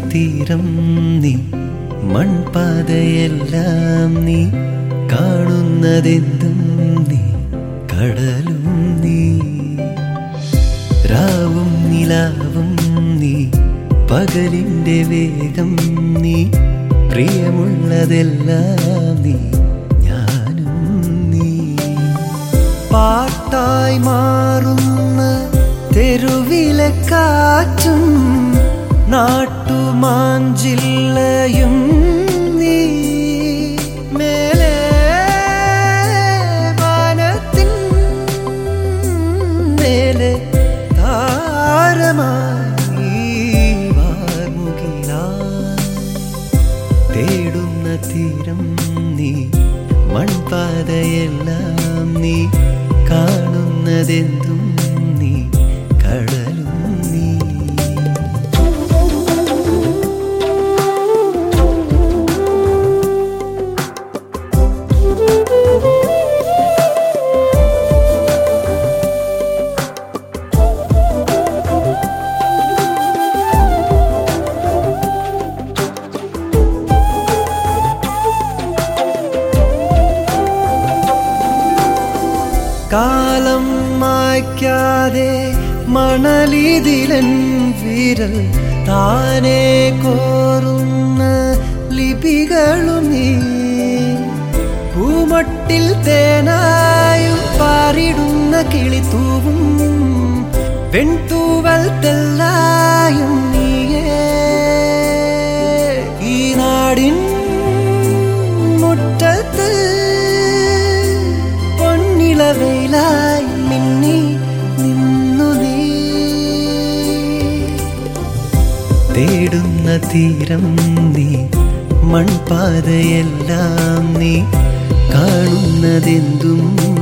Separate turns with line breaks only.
തീരം നീ മൺപാതയെല്ലാം നീ കാണുന്നതെന്തും നീ കടലും നീ രാവും നിലാവും നീ പകലിന്റെ വേഗം നീ പ്രിയമുള്ളതെല്ലാം നീ ഞാനും നീ പാട്ടായി മാറുന്ന തെരുവിലെ കാറ്റും നാട്ടുമാഞ്ചില്ലയും നീ മേലെ വാനത്തിൻ മേലെ താരമായി വാർമുകിലായി തേടുന്ന തീരം നീ മൺപാതയെല്ലാം നീ കാണുന്നതെന്തും നീ കടലും നീ കാലം മായ്ക്കാതെ മണലിതിലൻ വിരൽ താനെ കോറുന്ന ലിപികളും നീ പൂമട്ടിൽ തേനായും പാറിടുന്ന കിളിത്തൂവും വെൺതൂവൽ തെല്ലായും നീയേ ഈ നാടിൻ മുറ്റത്ത് പൊന്നിളവയിലായി മിന്നി നിന്നു നീ തേടുന്ന തീരം നീ മൺപാതയെല്ലാം നീ കാണുന്നതെന്തും